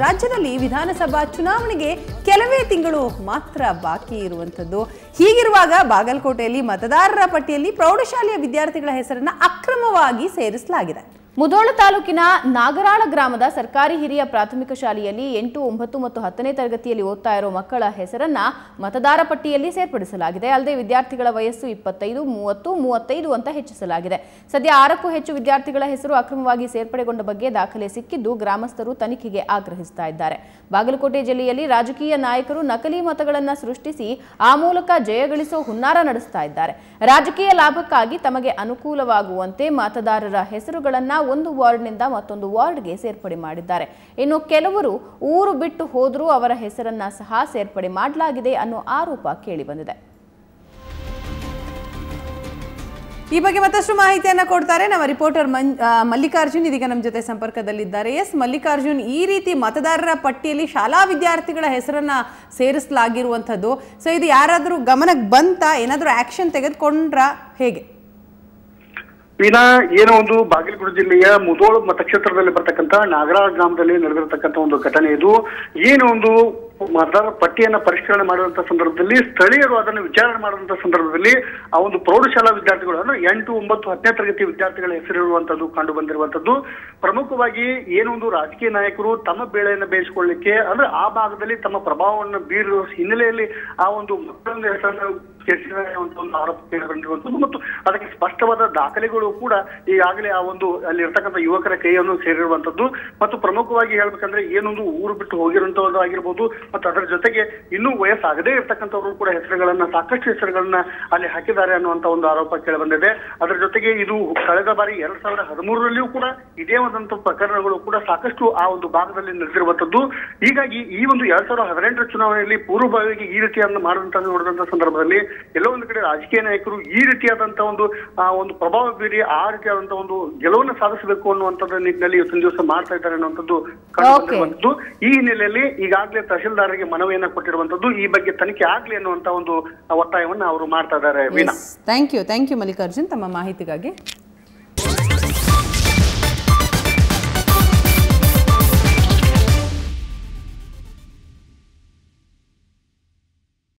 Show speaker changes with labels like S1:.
S1: ರಾಜ್ಯದಲ್ಲಿ ವಿಧಾನಸಭಾ ಚುನಾವಣೆಗೆ ಕೆಲವೇ ತಿಂಗಳು ಮಾತ್ರ ಬಾಕಿ ಇರುವಂಥದ್ದು ಹೀಗಿರುವಾಗ ಬಾಗಲಕೋಟೆಯಲ್ಲಿ ಮತದಾರರ ಪಟ್ಟಿಯಲ್ಲಿ ಪ್ರೌಢಶಾಲೆಯ ವಿದ್ಯಾರ್ಥಿಗಳ ಹೆಸರನ್ನ ಅಕ್ರಮವಾಗಿ ಸೇರಿಸಲಾಗಿದೆ
S2: ಮುಧೋಳ ತಾಲೂಕಿನ ನಾಗರಾಳ ಗ್ರಾಮದ ಸರ್ಕಾರಿ ಹಿರಿಯ ಪ್ರಾಥಮಿಕ ಶಾಲೆಯಲ್ಲಿ ಎಂಟು ಒಂಬತ್ತು ಮತ್ತು ಹತ್ತನೇ ತರಗತಿಯಲ್ಲಿ ಓದ್ತಾ ಇರೋ ಮಕ್ಕಳ ಹೆಸರನ್ನ ಮತದಾರ ಪಟ್ಟಿಯಲ್ಲಿ ಸೇರ್ಪಡಿಸಲಾಗಿದೆ ಅಲ್ಲದೆ ವಿದ್ಯಾರ್ಥಿಗಳ ವಯಸ್ಸು ಇಪ್ಪತ್ತೈದು ಮೂವತ್ತು ಮೂವತ್ತೈದು ಅಂತ ಹೆಚ್ಚಿಸಲಾಗಿದೆ ಸದ್ಯ ಆರಕ್ಕೂ ಹೆಚ್ಚು ವಿದ್ಯಾರ್ಥಿಗಳ ಹೆಸರು ಅಕ್ರಮವಾಗಿ ಸೇರ್ಪಡೆಗೊಂಡ ಬಗ್ಗೆ ದಾಖಲೆ ಸಿಕ್ಕಿದ್ದು ಗ್ರಾಮಸ್ಥರು ತನಿಖೆಗೆ ಆಗ್ರಹಿಸ್ತಾ ಇದ್ದಾರೆ ಬಾಗಲಕೋಟೆ ಜಿಲ್ಲೆಯಲ್ಲಿ ರಾಜಕೀಯ ನಾಯಕರು ನಕಲಿ ಮತಗಳನ್ನು ಸೃಷ್ಟಿಸಿ ಆ ಮೂಲಕ ಜಯಗಳಿಸೋ ಹುನ್ನಾರ ನಡೆಸ್ತಾ ಇದ್ದಾರೆ ರಾಜಕೀಯ ಲಾಭಕ್ಕಾಗಿ ತಮಗೆ ಅನುಕೂಲವಾಗುವಂತೆ ಮತದಾರರ ಹೆಸರುಗಳನ್ನ ಒಂದು ವಾರ್ಡ್ನಿಂದ ಮತ್ತೊಂದು ವಾರ್ಡ್ಗೆ ಸೇರ್ಪಡೆ ಮಾಡಿದ್ದಾರೆ ಇನ್ನು ಕೆಲವರು ಊರು ಬಿಟ್ಟು ಹೋದರೂ ಅವರ ಹೆಸರನ್ನ ಸಹ ಸೇರ್ಪಡೆ ಮಾಡಲಾಗಿದೆ ಅನ್ನೋ ಆರೋಪ ಕೇಳಿಬಂದಿದೆ
S1: ಈ ಬಗ್ಗೆ ಮತ್ತಷ್ಟು ಮಾಹಿತಿಯನ್ನ ಕೊಡ್ತಾರೆ ನಮ್ಮ ರಿಪೋರ್ಟರ್ ಮನ್ ಆ, ಮಲ್ಲಿಕಾರ್ಜುನ್ ಇದೀಗ ನಮ್ಮ ಜೊತೆ ಸಂಪರ್ಕದಲ್ಲಿದ್ದಾರೆ ಎಸ್ ಮಲ್ಲಿಕಾರ್ಜುನ್ ಈ ರೀತಿ ಮತದಾರರ ಪಟ್ಟಿಯಲ್ಲಿ ಶಾಲಾ ವಿದ್ಯಾರ್ಥಿಗಳ ಹೆಸರನ್ನ ಸೇರಿಸಲಾಗಿರುವಂಥದ್ದು ಸೊ ಇದು ಯಾರಾದರೂ ಗಮನಕ್ಕೆ ಬಂತ ಏನಾದರೂ ಆಕ್ಷನ್ ತೆಗೆದುಕೊಂಡ್ರಾ ಹೇಗೆ
S3: ವೀಣಾ ಏನೋ ಒಂದು ಬಾಗಲಕೋಟೆ ಜಿಲ್ಲೆಯ ಮುದೋಳ ಮತಕ್ಷೇತ್ರದಲ್ಲಿ ಬರ್ತಕ್ಕಂತ ನಾಗರ ಗ್ರಾಮದಲ್ಲಿ ನಡೆದಿರ್ತಕ್ಕಂಥ ಒಂದು ಘಟನೆ ಇದು ಏನು ಒಂದು ಮತದಾರರ ಪಟ್ಟಿಯನ್ನ ಪರಿಷ್ಕರಣೆ ಮಾಡುವಂತ ಸಂದರ್ಭದಲ್ಲಿ ಸ್ಥಳೀಯರು ಅದನ್ನು ವಿಚಾರಣೆ ಮಾಡುವಂತ ಸಂದರ್ಭದಲ್ಲಿ ಆ ಒಂದು ಪ್ರೌಢಶಾಲಾ ವಿದ್ಯಾರ್ಥಿಗಳು ಅಂದ್ರೆ ಎಂಟು ಒಂಬತ್ತು ಹತ್ತನೇ ತರಗತಿ ವಿದ್ಯಾರ್ಥಿಗಳ ಹೆಸರಿರುವಂತದ್ದು ಕಂಡು ಬಂದಿರುವಂತದ್ದು ಪ್ರಮುಖವಾಗಿ ಏನು ಒಂದು ರಾಜಕೀಯ ನಾಯಕರು ತಮ್ಮ ಬೇಳೆಯನ್ನು ಬೇಯಿಸಿಕೊಳ್ಳಿಕ್ಕೆ ಅಂದ್ರೆ ಆ ಭಾಗದಲ್ಲಿ ತಮ್ಮ ಪ್ರಭಾವವನ್ನು ಬೀರುವ ಹಿನ್ನೆಲೆಯಲ್ಲಿ ಆ ಒಂದು ಮಕ್ಕಳನ್ನ ಹೆಸರನ್ನು ಸೇರಿಸಿದ್ದಾರೆ ಅಂತ ಒಂದು ಆರೋಪ ಕೇಳಿಬಂದಿರುವಂತದ್ದು ಮತ್ತು ಅದಕ್ಕೆ ಸ್ಪಷ್ಟವಾದ ದಾಖಲೆಗಳು ಕೂಡ ಈಗಾಗಲೇ ಆ ಒಂದು ಅಲ್ಲಿ ಇರ್ತಕ್ಕಂಥ ಯುವಕರ ಕೈಯನ್ನು ಸೇರಿರುವಂತದ್ದು ಮತ್ತು ಪ್ರಮುಖವಾಗಿ ಹೇಳ್ಬೇಕಂದ್ರೆ ಏನೊಂದು ಊರು ಬಿಟ್ಟು ಹೋಗಿರುವಂತದ್ದು ಆಗಿರ್ಬೋದು ಮತ್ತು ಅದರ ಜೊತೆಗೆ ಇನ್ನೂ ವಯಸ್ಸಾಗದೇ ಇರ್ತಕ್ಕಂಥವ್ರು ಕೂಡ ಹೆಸರುಗಳನ್ನ ಸಾಕಷ್ಟು ಹೆಸರುಗಳನ್ನ ಅಲ್ಲಿ ಹಾಕಿದ್ದಾರೆ ಅನ್ನುವಂತ ಒಂದು ಆರೋಪ ಕೇಳಿಬಂದಿದೆ ಅದರ ಜೊತೆಗೆ ಇದು ಕಳೆದ ಬಾರಿ ಎರಡ್ ಸಾವಿರದ ಹದಿಮೂರರಲ್ಲಿಯೂ ಕೂಡ ಇದೇ ಒಂದಂತ ಪ್ರಕರಣಗಳು ಕೂಡ ಸಾಕಷ್ಟು ಆ ಒಂದು ಭಾಗದಲ್ಲಿ ನಡೆದಿರುವಂತದ್ದು ಹೀಗಾಗಿ ಈ ಒಂದು ಎರಡ್ ಸಾವಿರದ ಹದಿನೆಂಟರ ಚುನಾವಣೆಯಲ್ಲಿ ಪೂರ್ವಭಾವಿಯಾಗಿ ಈ ರೀತಿಯನ್ನು ಮಾಡುವಂತ ನೋಡಿದಂತ ಸಂದರ್ಭದಲ್ಲಿ ಎಲ್ಲೋ ಒಂದು ಕಡೆ ರಾಜಕೀಯ ನಾಯಕರು ಈ ರೀತಿಯಾದಂತ ಒಂದು ಆ ಒಂದು ಪ್ರಭಾವ ಬೀರಿ ಆ ರೀತಿಯಾದಂತ ಒಂದು ಗೆಲುವನ್ನು ಸಾಧಿಸಬೇಕು ಅನ್ನುವಂಥದ್ದು ನಿಟ್ಟಿನಲ್ಲಿ ಇವತ್ತಿನ ದಿವಸ ಮಾಡ್ತಾ ಇದ್ದಾರೆ ಅನ್ನುವಂಥದ್ದು ಕಂಡು ಬಂದಿರುವಂತದ್ದು ಈ ಹಿನ್ನೆಲೆಯಲ್ಲಿ ಈಗಾಗಲೇ ತಹಶೀಲ್ದಾರರಿಗೆ ಮನವಿಯನ್ನ ಕೊಟ್ಟಿರುವಂತದ್ದು ಈ ಬಗ್ಗೆ ತನಿಖೆ ಆಗ್ಲಿ ಅನ್ನುವಂತ ಒಂದು ಒತ್ತಾಯವನ್ನ ಅವರು ಮಾಡ್ತಾ ಇದ್ದಾರೆ Veena
S1: thank you thank you Mallikarjun ತಮ್ಮ ಮಾಹಿತಿಗಾಗಿ